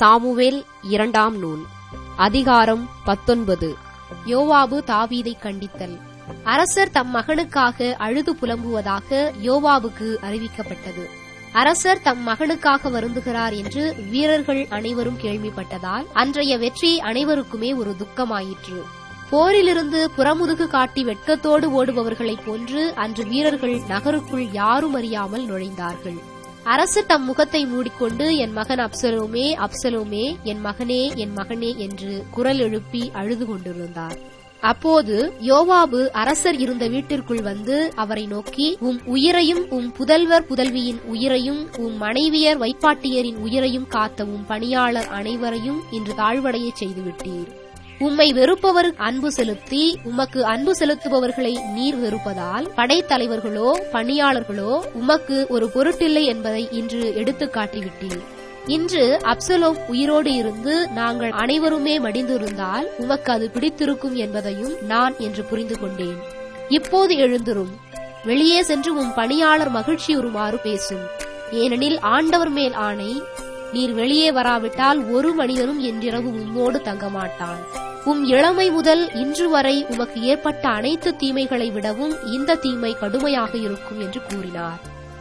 Samuel இரண்டாம் நூல் அதிகாரம் பத்தொன்பது யோவாபு தாவீதை கண்டித்தல் அரசர் தம் மகனுக்காக அழுது புலம்புவதாக யோவாபுக்கு அறிவிக்கப்பட்டது அரசர் தம் மகனுக்காக வருந்துகிறார் என்று வீரர்கள் அனைவரும் கேள்விப்பட்டதால் அன்றைய வெற்றி அனைவருக்குமே ஒரு துக்கமாயிற்று போரிலிருந்து புறமுதுகு காட்டி வெட்கத்தோடு ஓடுபவர்களைப் போன்று அன்று வீரர்கள் நகருக்குள் யாரும் அறியாமல் நுழைந்தார்கள் அரசு தம் முகத்தை மூடிக்கொண்டு என் மகன் அப்சலோமே அப்சலோமே என் மகனே என் மகனே என்று குரல் எழுப்பி அழுது கொண்டிருந்தார் அப்போது யோவாபு அரசர் இருந்த வீட்டிற்குள் வந்து அவரை நோக்கி உம் உயிரையும் உம் புதல்வர் புதல்வியின் உயிரையும் உம் மனைவியர் வைப்பாட்டியரின் உயிரையும் காத்த உம் பணியாளர் அனைவரையும் இன்று தாழ்வடையச் செய்துவிட்டீர் உம்மை வெறுப்பவர் அன்பு செலுத்தி உமக்கு அன்பு செலுத்துபவர்களை நீர் வெறுப்பதால் படைத்தலைவர்களோ பணியாளர்களோ உமக்கு ஒரு பொருட்டில்லை என்பதை இன்று எடுத்துக் காட்டிவிட்டீர் இன்று அப்சலோம் உயிரோடு இருந்து நாங்கள் அனைவருமே மடிந்திருந்தால் உமக்கு அது பிடித்திருக்கும் என்பதையும் நான் என்று புரிந்து கொண்டேன் இப்போது எழுந்துரும் வெளியே சென்று உம் பணியாளர் மகிழ்ச்சியுறுமாறு பேசும் ஏனெனில் ஆண்டவர் மேல் ஆணை நீர் வெளியே வராவிட்டால் ஒரு மனிதனும் என்றிரவு உம்மோடு தங்க மாட்டான் உம் இளமை முதல் இன்று வரை உமக்கு ஏற்பட்ட அனைத்து தீமைகளை விடவும் இந்த தீமை கடுமையாக இருக்கும் என்று கூறினார்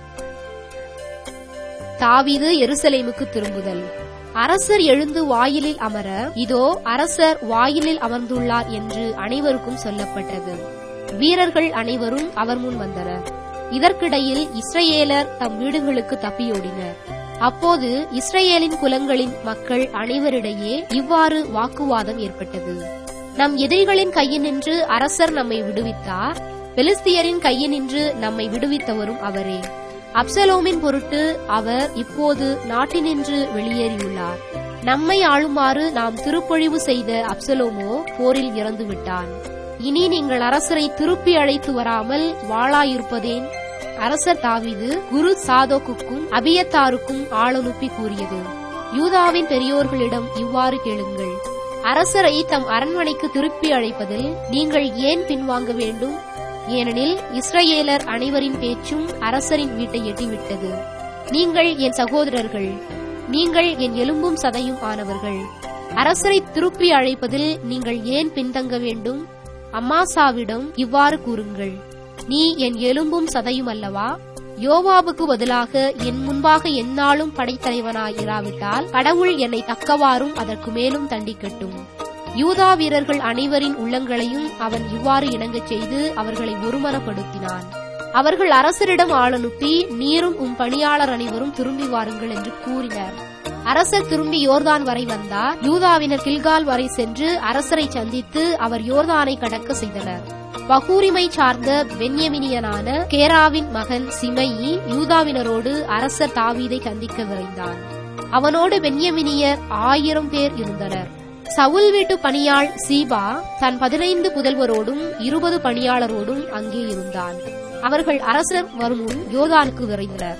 தாவீது எருசலேமுக்கு திரும்புதல் அரசர் எழுந்து வாயிலில் அமர இதோ அரசர் வாயிலில் அமர்ந்துள்ளார் என்று அனைவருக்கும் சொல்லப்பட்டது வீரர்கள் அனைவரும் அவர் முன் வந்தனர் இதற்கிடையில் இஸ்ரேலர் தம் வீடுகளுக்கு தப்பியோடினர் அப்போது இஸ்ரேலின் குலங்களின் மக்கள் அனைவரிடையே இவ்வாறு வாக்குவாதம் ஏற்பட்டது நம் எதிரிகளின் கையினின்று அரசர் நம்மை விடுவித்தார் பெலிஸ்தியரின் கையினின்று நம்மை விடுவித்தவரும் அவரே அப்சலோமின் பொருட்டு அவர் இப்போது நாட்டினின்று வெளியேறியுள்ளார் நம்மை ஆளுமாறு நாம் திருப்பொழிவு செய்த அப்சலோமோ போரில் இறந்து விட்டான் இனி நீங்கள் அரசரை திருப்பி அழைத்து வராமல் வாளாயிருப்பதேன் அரசர் தாவீது குரு சாதோக்குக்கும் அபியத்தாருக்கும் ஆளனுப்பி கூறியது யூதாவின் பெரியோர்களிடம் இவ்வாறு கேளுங்கள் அரசரை தம் அரண்மனைக்கு திருப்பி அழைப்பதில் நீங்கள் ஏன் பின்வாங்க வேண்டும் ஏனெனில் இஸ்ரேலர் அனைவரின் பேச்சும் அரசரின் வீட்டை எட்டிவிட்டது நீங்கள் என் சகோதரர்கள் நீங்கள் என் எலும்பும் சதையும் ஆனவர்கள் அரசரை திருப்பி அழைப்பதில் நீங்கள் ஏன் பின்தங்க வேண்டும் அம்மாசாவிடம் இவ்வாறு கூறுங்கள் நீ என் எலும்பும் சதையும் அல்லவா யோவாபுக்கு பதிலாக என் முன்பாக எந்நாளும் படைத்தலைவனாய் இராவிட்டால் கடவுள் என்னை தக்கவாறும் அதற்கு மேலும் தண்டிக்கட்டும் யூதா வீரர்கள் அனைவரின் உள்ளங்களையும் அவன் இவ்வாறு இணங்கச் செய்து அவர்களை ஒருமனப்படுத்தினான் அவர்கள் அரசரிடம் ஆளனுப்பி நீரும் உம் பணியாளர் அனைவரும் திரும்பி வாருங்கள் என்று கூறினர் அரசர் திரும்பி யோர்தான் வரை வந்தார் யூதாவினர் கில்கால் வரை சென்று அரசரை சந்தித்து அவர் யோர்தானை கடக்க செய்தனர் பகூரிமை சார்ந்த பென்யமினியனான கேராவின் மகன் சிமையி யூதாவினரோடு அரசர் தாவீதை சந்திக்க விரைந்தான் அவனோடு பென்யமினியர் ஆயிரம் பேர் இருந்தனர் சவுல் வீட்டு பணியாள் சீபா தன் பதினைந்து புதல்வரோடும் இருபது பணியாளரோடும் அங்கே இருந்தான் அவர்கள் அரசர் வரும் முன் யோர்தானுக்கு விரைந்தனர்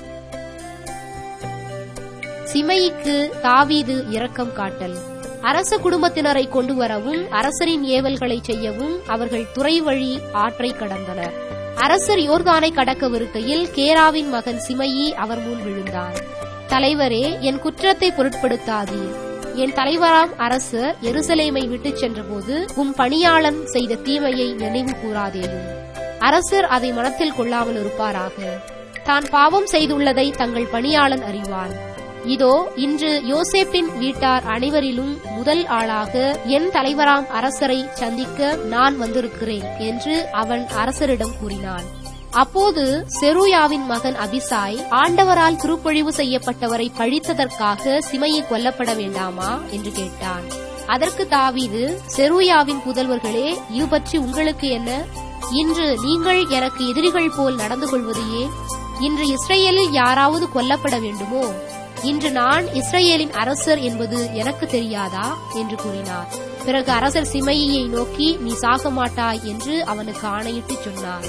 சிமைக்கு தாவீது இரக்கம் காட்டல் அரச குடும்பத்தினரை கொண்டு வரவும் அரசரின் ஏவல்களை செய்யவும் அவர்கள் துறை வழி ஆற்றை கடந்தனர் அரசர் யோர்தானை கடக்கவிருக்கையில் கேராவின் மகன் சிமையி அவர் முன் விழுந்தான் தலைவரே என் குற்றத்தை பொருட்படுத்தாதீர் என் தலைவராம் அரசர் எருசலேமை விட்டுச் சென்றபோது உம் பணியாளன் செய்த தீமையை நினைவு கூறாதேயும் அரசர் அதை மனத்தில் கொள்ளாமல் இருப்பாராக தான் பாவம் செய்துள்ளதை தங்கள் பணியாளன் அறிவான் இதோ இன்று யோசேப்பின் வீட்டார் அனைவரிலும் முதல் ஆளாக என் தலைவராம் அரசரை சந்திக்க நான் வந்திருக்கிறேன் என்று அவன் அரசரிடம் கூறினான் அப்போது செருயாவின் மகன் அபிசாய் ஆண்டவரால் திருப்பொழிவு செய்யப்பட்டவரை பழித்ததற்காக சிமையை கொல்லப்பட வேண்டாமா என்று கேட்டான் அதற்கு தாவீது செருயாவின் புதல்வர்களே இது பற்றி உங்களுக்கு என்ன இன்று நீங்கள் எனக்கு எதிரிகள் போல் நடந்து கொள்வது ஏன் இன்று இஸ்ரேலில் யாராவது கொல்லப்பட வேண்டுமோ இன்று நான் இஸ்ரேலின் அரசர் என்பது எனக்கு தெரியாதா என்று கூறினார் பிறகு அரசர் சிமையை நோக்கி நீ சாக மாட்டாய் என்று அவனுக்கு ஆணையிட்டு சொன்னார்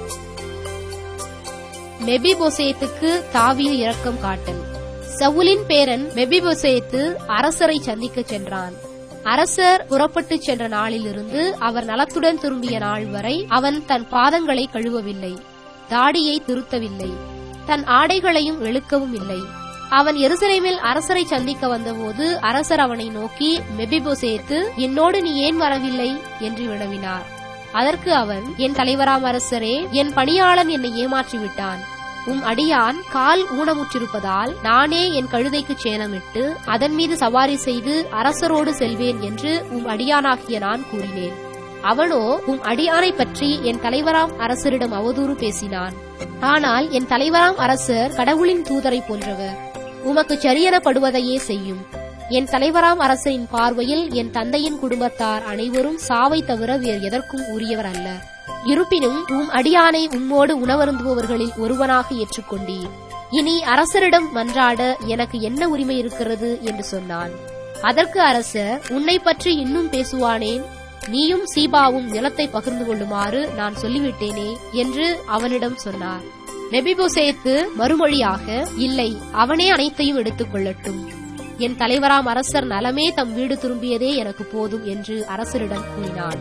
மெபிபொசேத்துக்கு தாவீது இரக்கம் காட்டல் சவுலின் பேரன் மெபிபொசேத்து அரசரை சந்திக்கச் சென்றான் அரசர் புறப்பட்டுச் சென்ற நாளிலிருந்து அவர் நலத்துடன் திரும்பிய நாள் வரை அவன் தன் பாதங்களை கழுவவில்லை தாடியை திருத்தவில்லை தன் ஆடைகளையும் வெளுக்கவும் இல்லை அவன் எருசலேமில் அரசரை சந்திக்க வந்தபோது அரசர் அவனை நோக்கி மெபிபோசேத்து என்னோடு நீ ஏன் வரவில்லை என்று வினவினார் அதற்கு அவன் என் தலைவராம் அரசரே என் பணியாளன் என்னை ஏமாற்றி விட்டான் உம் அடியான் கால் ஊனமுற்றிருப்பதால் நானே என் கழுதைக்கு சேனமிட்டு அதன் மீது சவாரி செய்து அரசரோடு செல்வேன் என்று உம் அடியானாகிய நான் கூறினேன் அவனோ உம் அடியானை பற்றி என் தலைவராம் அரசரிடம் அவதூறு பேசினான் ஆனால் என் தலைவராம் அரசர் கடவுளின் தூதரை போன்றவர் உமக்கு சரியெனப்படுவதையே செய்யும் என் தலைவராம் அரசரின் பார்வையில் என் தந்தையின் குடும்பத்தார் அனைவரும் சாவை தவிர வேறு எதற்கும் உரியவர் அல்ல இருப்பினும் உம் அடியானை உம்மோடு உணவருந்துபவர்களில் ஒருவனாக ஏற்றுக்கொண்டீர் இனி அரசரிடம் மன்றாட எனக்கு என்ன உரிமை இருக்கிறது என்று சொன்னான் அதற்கு அரசர் உன்னை பற்றி இன்னும் பேசுவானேன் நீயும் சீபாவும் நிலத்தை பகிர்ந்து கொள்ளுமாறு நான் சொல்லிவிட்டேனே என்று அவனிடம் சொன்னார் நெபிபோசேத்து மறுமொழியாக இல்லை அவனே அனைத்தையும் எடுத்துக் கொள்ளட்டும் என் தலைவராம் அரசர் நலமே தம் வீடு திரும்பியதே எனக்கு போதும் என்று அரசரிடம் கூறினான்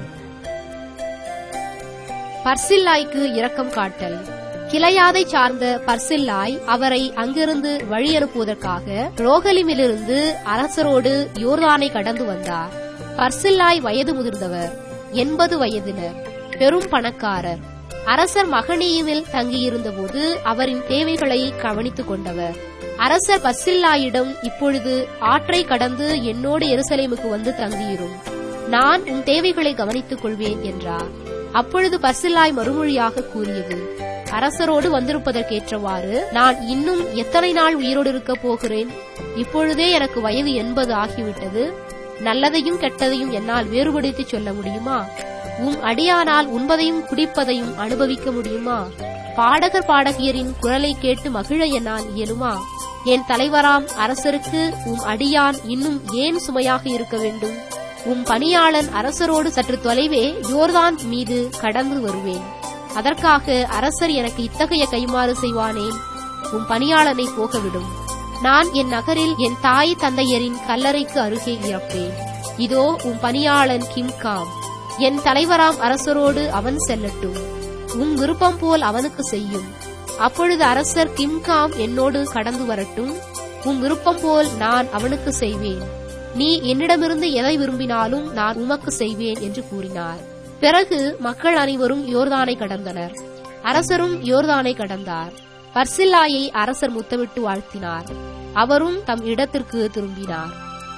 பர்சில்லாய்க்கு இரக்கம் காட்டல் கிளையாதை சார்ந்த பர்சில்லாய் அவரை அங்கிருந்து வழி அனுப்புவதற்காக ரோகலிமிலிருந்து அரசரோடு யோர்தானை கடந்து வந்தார் பர்சில்லாய் வயது முதிர்ந்தவர் எண்பது வயதினர் பெரும் பணக்காரர் அரசர் மகனீயுவில் தங்கியிருந்தபோது அவரின் தேவைகளை கவனித்துக் கொண்டவர் அரசர் பர்சில்லாயிடம் இப்பொழுது ஆற்றை கடந்து என்னோடு எருசலேமுக்கு வந்து தங்கியிரும் நான் உன் தேவைகளை கவனித்துக் கொள்வேன் என்றார் அப்பொழுது பர்சில்லாய் மறுமொழியாக கூறியது அரசரோடு வந்திருப்பதற்கேற்றவாறு நான் இன்னும் எத்தனை நாள் உயிரோடு இருக்கப் போகிறேன் இப்பொழுதே எனக்கு வயது எண்பது ஆகிவிட்டது நல்லதையும் கெட்டதையும் என்னால் வேறுபடுத்தி சொல்ல முடியுமா உம் அடியானால் உண்பதையும் குடிப்பதையும் அனுபவிக்க முடியுமா பாடகர் பாடகியரின் குரலை கேட்டு மகிழ என்னால் இயலுமா என் தலைவராம் அரசருக்கு உம் அடியான் இன்னும் ஏன் சுமையாக இருக்க வேண்டும் உம் பணியாளன் அரசரோடு சற்று தொலைவே யோர்தான் மீது கடந்து வருவேன் அதற்காக அரசர் எனக்கு இத்தகைய கைமாறு செய்வானேன் உம் பணியாளனை போகவிடும் நான் என் நகரில் என் தாய் தந்தையரின் கல்லறைக்கு அருகே இறப்பேன் இதோ உம் பணியாளன் கிம்காம் என் தலைவராம் அரசரோடு அவன் செல்லட்டும் உன் விருப்பம் போல் அவனுக்கு செய்யும் அப்பொழுது அரசர் கிம்காம் என்னோடு கடந்து வரட்டும் உன் விருப்பம் போல் நான் அவனுக்கு செய்வேன் நீ என்னிடமிருந்து எதை விரும்பினாலும் நான் உமக்கு செய்வேன் என்று கூறினார் பிறகு மக்கள் அனைவரும் யோர்தானை கடந்தனர் அரசரும் யோர்தானை கடந்தார் பர்சில்லாயை அரசர் முத்தமிட்டு வாழ்த்தினார் அவரும் தம் இடத்திற்கு திரும்பினார்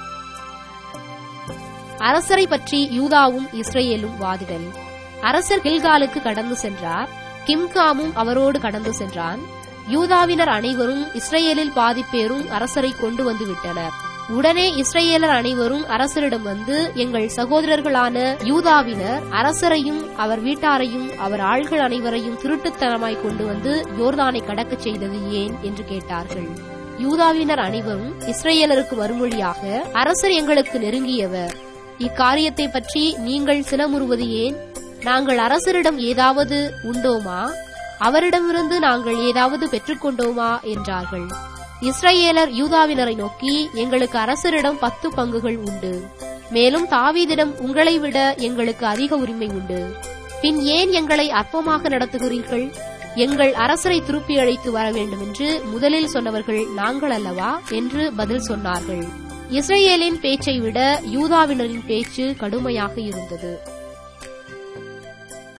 அரசரை பற்றி யூதாவும் இஸ்ரேலும் வாதிடல் அரசர் கில்காலுக்கு கடந்து சென்றார் கிம்காமும் அவரோடு கடந்து சென்றான் யூதாவினர் அனைவரும் இஸ்ரேலில் பாதிப்பேரும் அரசரை கொண்டு வந்து விட்டனர் உடனே இஸ்ரேலர் அனைவரும் அரசரிடம் வந்து எங்கள் சகோதரர்களான யூதாவினர் அரசரையும் அவர் வீட்டாரையும் அவர் ஆள்கள் அனைவரையும் திருட்டுத்தனமாய் கொண்டு வந்து யோர்தானை கடக்கச் செய்தது ஏன் என்று கேட்டார்கள் யூதாவினர் அனைவரும் இஸ்ரேலருக்கு மறுமொழியாக அரசர் எங்களுக்கு நெருங்கியவர் இக்காரியத்தை பற்றி நீங்கள் சினமுறுவது ஏன் நாங்கள் அரசரிடம் ஏதாவது உண்டோமா அவரிடமிருந்து நாங்கள் ஏதாவது பெற்றுக்கொண்டோமா என்றார்கள் இஸ்ரேலர் யூதாவினரை நோக்கி எங்களுக்கு அரசரிடம் பத்து பங்குகள் உண்டு மேலும் தாவீதிடம் உங்களை விட எங்களுக்கு அதிக உரிமை உண்டு பின் ஏன் எங்களை அற்பமாக நடத்துகிறீர்கள் எங்கள் அரசரை திருப்பி அழைத்து வர வேண்டும் என்று முதலில் சொன்னவர்கள் நாங்கள் அல்லவா என்று பதில் சொன்னார்கள் இஸ்ரேலின் பேச்சை விட யூதாவினரின் பேச்சு கடுமையாக இருந்தது